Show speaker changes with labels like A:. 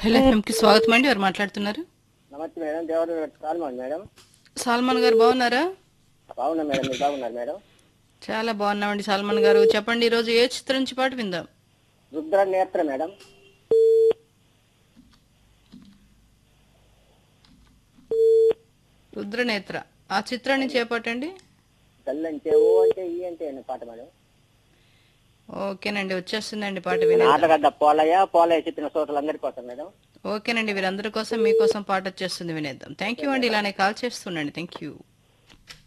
A: hello ఎఫ్ఎంకి స్వాగతం అండి ఎవరు మాట్లాడుతున్నారు
B: నమస్తే మేడం దేవరు సాల్మాన్ మేడం
A: సల్మాన్ గారు బాగున్నారా
B: బాగున్నా మేడం మీరు బాగున్నారు మేడం
A: చాలా బాగున్నామండి సల్మాన్ గారు చెప్పండి ఈరోజు ఏ చిత్రం నుంచి పాటు విందాం
B: రుద్ర నేత్ర మేడం
A: రుద్రనేత్ర ఆ చిత్రాన్ని చేపట్టండి
B: గల్లంటే ఓ అంటే ఈ అంటే అనే పాట మేడం
A: ఓకేనండి వచ్చేస్తుందండి పాట వినే
B: ఆటగడ్డ పోలయ్య పోలయ్య చెప్పిన శ్రోతలందరి కోసం మేడం
A: ఓకేనండి వీరందరి కోసం మీకోసం పాట వచ్చేస్తుంది వినేద్దాం థ్యాంక్ యూ అండి ఇలానే కాల్ చేస్తుండండి థ్యాంక్ యూ